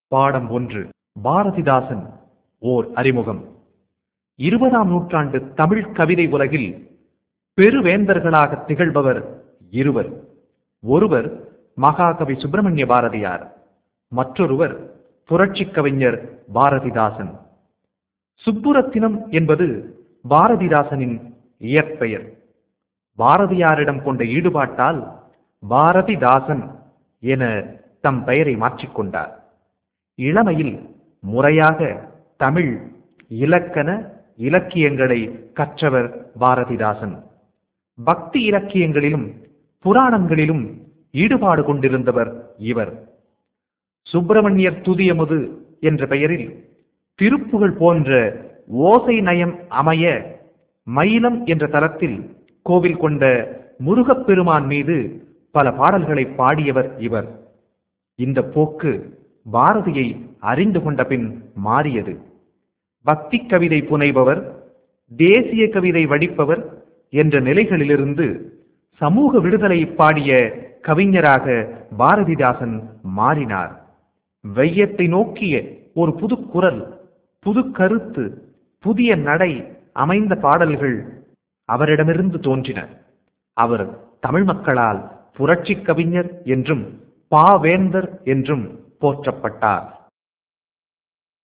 பாடம் ஒன்று பாரதிதாசன் ஓர் அறிமுகம் இருபதாம் நூற்றாண்டு தமிழ் கவிதை உலகில் பெருவேந்தர்களாக திகழ்பவர் இருவர் ஒருவர் மகாகவி சுப்பிரமணிய பாரதியார் மற்றொருவர் புரட்சிக் கவிஞர் பாரதிதாசன் சுப்புரத்தினம் என்பது பாரதிதாசனின் இயற்பெயர் பாரதியாரிடம் கொண்ட ஈடுபாட்டால் பாரதிதாசன் என தம் பெயரை மாற்றிக்கொண்டார் இளமையில் முறையாக தமிழ் இலக்கண இலக்கியங்களை கற்றவர் பாரதிதாசன் பக்தி இலக்கியங்களிலும் புராணங்களிலும் ஈடுபாடு கொண்டிருந்தவர் இவர் சுப்பிரமணியர் துதியமுது என்ற பெயரில் திருப்புகழ் போன்ற ஓசை நயம் அமைய மயிலம் என்ற தலத்தில் கோவில் கொண்ட முருகப்பெருமான் மீது பல பாடல்களை பாடியவர் இவர் இந்த போக்கு பாரதியை அறிந்து கொண்ட பின் மாறியது பக்தி கவிதை புனைபவர் தேசிய கவிதை வடிப்பவர் என்ற நிலைகளிலிருந்து சமூக விடுதலை பாடிய கவிஞராக பாரதிதாசன் மாறினார் வையத்தை நோக்கிய ஒரு புது குரல் புது கருத்து புதிய நடை அமைந்த பாடல்கள் அவரிடமிருந்து தோன்றின அவர் தமிழ் மக்களால் புரட்சி கவிஞர் என்றும் பாவேந்தர் என்றும் போற்றப்பட்டார்